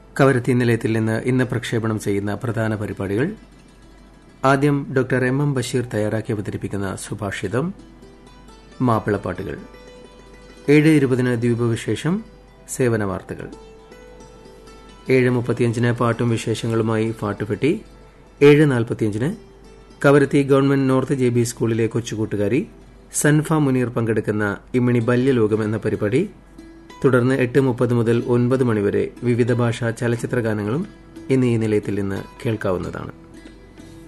കവരത്തി നിലയത്തിൽ നിന്ന് ഇന്ന് പ്രക്ഷേപണം ചെയ്യുന്ന പ്രധാന പരിപാടികൾ ആദ്യം ഡോക്ടർ എം എം ബഷീർ തയ്യാറാക്കി അവതരിപ്പിക്കുന്ന സുഭാഷിതം മാപ്പിളപ്പാട്ടുകൾ ഏഴ് ഇരുപതിന് ദ്വീപവിശേഷം സേവന വാർത്തകൾ ഏഴ് മുപ്പത്തിയഞ്ചിന് പാട്ടും വിശേഷങ്ങളുമായി പാട്ടുപെട്ടി ഏഴ് നാൽപ്പത്തിയഞ്ചിന് Kavaratti government north J B സ്കൂളിലെ കൊച്ചുകൂട്ടുകാരി സൻഫ മുനീർ പങ്കെടുക്കുന്ന ഇമ്മിണി ബാല്യലോകം എന്ന പരിപാടി തുടർന്ന് എട്ട് മുപ്പത് മുതൽ ഒൻപത് മണിവരെ വിവിധ ഭാഷാ ചലച്ചിത്ര ഗാനങ്ങളും ഇന്ന് ഈ നിലയത്തിൽ നിന്ന് കേൾക്കാവുന്നതാണ്